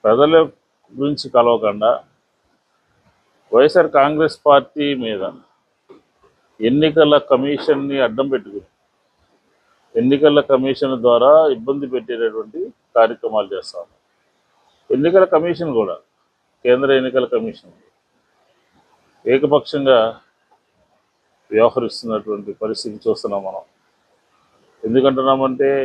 ప్రజల గురించి కలవకుండా వైఎస్ఆర్ కాంగ్రెస్ పార్టీ మీద ఎన్నికల కమిషన్ని అడ్డం పెట్టుకుని ఎన్నికల కమిషన్ ద్వారా ఇబ్బంది పెట్టేటటువంటి కార్యక్రమాలు చేస్తాం ఎన్నికల కమిషన్ కూడా కేంద్ర ఎన్నికల కమిషన్ ఏకపక్షంగా వ్యవహరిస్తున్నటువంటి పరిస్థితి చూస్తున్నాం మనం ఎందుకంటున్నామంటే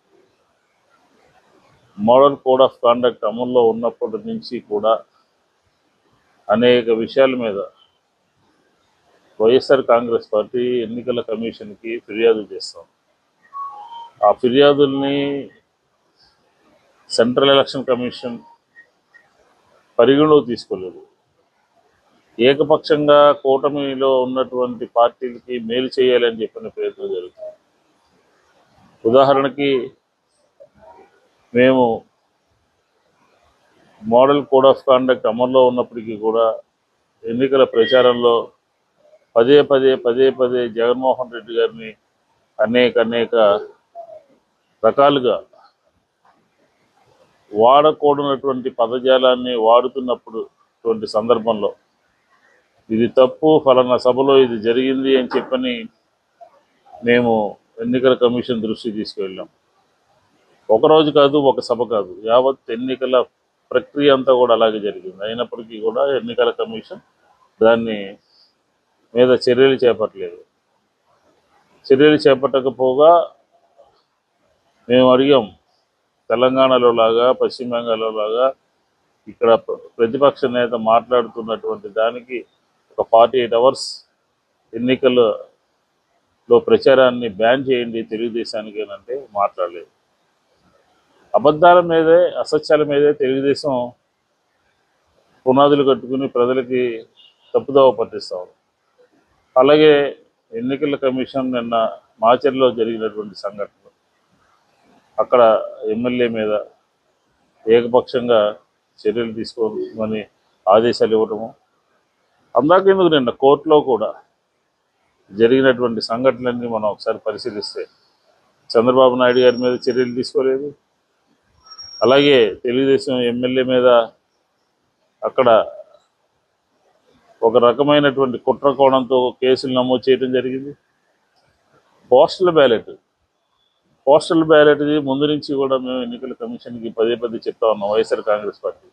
మోడల్ కోడ్ ఆఫ్ కాండక్ట్ అమల్లో ఉన్నప్పటి నుంచి కూడా అనేక విషయాల మీద వైఎస్ఆర్ కాంగ్రెస్ పార్టీ ఎన్నికల కమిషన్కి ఫిర్యాదు చేస్తాం ఆ ఫిర్యాదుల్ని సెంట్రల్ ఎలక్షన్ కమిషన్ పరిగణలోకి తీసుకోలేదు ఏకపక్షంగా కూటమిలో ఉన్నటువంటి పార్టీలకి మేలు చేయాలని చెప్పిన ప్రయత్నం జరుగుతుంది ఉదాహరణకి మేము మోడల్ కోడ్ ఆఫ్ కాండక్ట్ అమల్లో ఉన్నప్పటికీ కూడా ఎన్నికల ప్రచారంలో పదే పదే పదే పదే జగన్మోహన్ రెడ్డి గారిని అనేక అనేక రకాలుగా వాడకూడనటువంటి పదజాలాన్ని వాడుతున్నప్పుడు అటువంటి సందర్భంలో ఇది తప్పు ఫలానా సభలో ఇది జరిగింది అని చెప్పని మేము ఎన్నికల కమిషన్ దృష్టికి తీసుకువెళ్ళాం ఒక రోజు కాదు ఒక సభ కాదు యావత్ ఎన్నికల ప్రక్రియ అంతా కూడా అలాగే జరిగింది అయినప్పటికీ కూడా ఎన్నికల కమిషన్ దాన్ని మీద చర్యలు చేపట్టలేదు చర్యలు చేపట్టకపోగా మేము అడిగాం తెలంగాణలో లాగా పశ్చిమ బెంగాల్లో లాగా ఇక్కడ ప్ర- ప్రతిపక్ష నేత మాట్లాడుతున్నటువంటి దానికి ఒక ఫార్టీ ఎయిట్ అవర్స్ ఎన్నికల్లో ప్రచారాన్ని బ్యాన్ చేయండి తెలుగుదేశానికి అని అంటే మాట్లాడలేదు అబద్ధాల మీదే అసత్యాల మీదే తెలుగుదేశం పునాదులు కట్టుకుని ప్రజలకి తప్పుదోవ పట్టిస్తాం అలాగే ఎన్నికల కమిషన్ నిన్న మాచర్లో జరిగినటువంటి సంఘటన అక్కడ ఎమ్మెల్యే మీద ఏకపక్షంగా చర్యలు తీసుకోమని ఆదేశాలు ఇవ్వటము అందాకెందుకు నిన్న కోర్టులో కూడా జరిగినటువంటి సంఘటనలన్నీ మనం ఒకసారి పరిశీలిస్తే చంద్రబాబు నాయుడు గారి మీద చర్యలు తీసుకోలేదు అలాగే తెలుగుదేశం ఎమ్మెల్యే మీద అక్కడ ఒక రకమైనటువంటి కుట్ర కోణంతో కేసులు నమోదు చేయడం జరిగింది పోస్టల్ బ్యాలెట్ పోస్టల్ బ్యాలెట్ ముందు నుంచి కూడా మేము ఎన్నికల కమిషన్కి పదే పదే చెప్తా ఉన్నాం వైఎస్ఆర్ కాంగ్రెస్ పార్టీ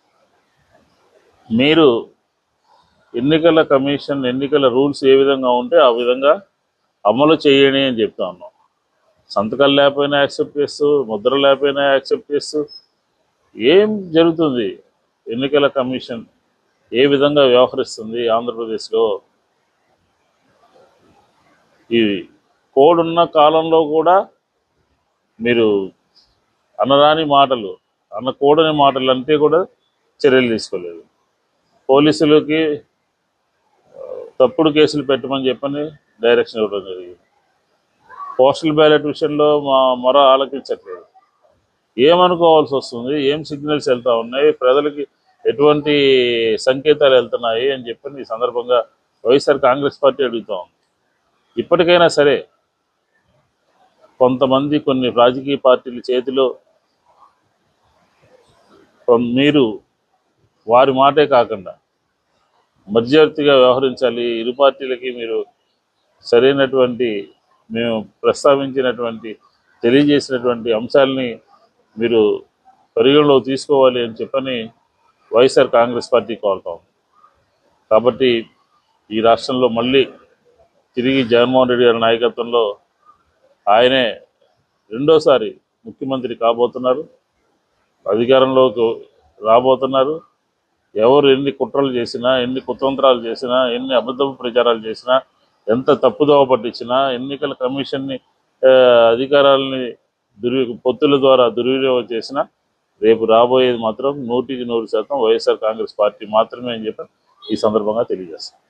మీరు ఎన్నికల కమిషన్ ఎన్నికల రూల్స్ ఏ విధంగా ఉంటే ఆ విధంగా అమలు చేయండి అని చెప్తా ఉన్నాం సంతకాలు లేకపోయినా యాక్సెప్ట్ చేస్తూ ముద్ర లేకపోయినా యాక్సెప్ట్ చేస్తూ ఏం జరుగుతుంది ఎన్నికల కమిషన్ ఏ విధంగా వ్యవహరిస్తుంది ఆంధ్రప్రదేశ్లో ఈ కోడ్ ఉన్న కాలంలో కూడా మీరు అనరాని మాటలు అనకూడని మాటలు అంటే కూడా చర్యలు తీసుకోలేదు పోలీసులకి ఆ, తప్పుడు కేసులు పెట్టమని చెప్పని డైరెక్షన్ ఇవ్వడం జరిగింది పోస్టల్ బ్యాలెట్ విషయంలో మా మొర ఆలకించట్లేదు ఏమనుకోవాల్సి వస్తుంది ఏం సిగ్నల్స్ వెళ్తా ఉన్నాయి ప్రజలకి ఎటువంటి సంకేతాలు వెళ్తున్నాయి అని చెప్పని ఈ సందర్భంగా వైఎస్ఆర్ కాంగ్రెస్ పార్టీ అడుగుతా ఉంది ఇప్పటికైనా సరే కొంతమంది కొన్ని రాజకీయ పార్టీల చేతిలో కొన్- మీరు వారి మాటే కాకుండా మధ్యవర్తిగా వ్యవహరించాలి ఇరు పార్టీలకి మీరు సరైనటువంటి మేము ప్రస్తావించినటువంటి తెలియజేసినటువంటి అంశాలని మీరు పరిగణలో తీసుకోవాలి అని చెప్పని వైఎస్ఆర్ కాంగ్రెస్ పార్టీ కోరుతాం కాబట్టి ఈ రాష్ట్రంలో మళ్ళీ తిరిగి జగన్మోహన్ రెడ్డి గారి నాయకత్వంలో ఆయనే రెండోసారి ముఖ్యమంత్రి కాబోతున్నారు అధికారంలోకి రాబోతున్నారు ఎవరు ఎన్ని కుట్రలు చేసినా ఎన్ని కుతంత్రాలు చేసినా ఎన్ని అబద్ధపు ప్రచారాలు చేసినా ఎంత తప్పుదోవ పట్టించినా ఎన్నికల కమిషన్ని ఆ, అధికారాలని దుర్వి పొత్తుల ద్వారా దుర్వినియోగం చేసినా రేపు రాబోయేది మాత్రం నూటికి నూరు శాతం వైఎస్ఆర్ కాంగ్రెస్ పార్టీ మాత్రమే అని చెప్పి ఈ సందర్భంగా తెలియజేస్తాం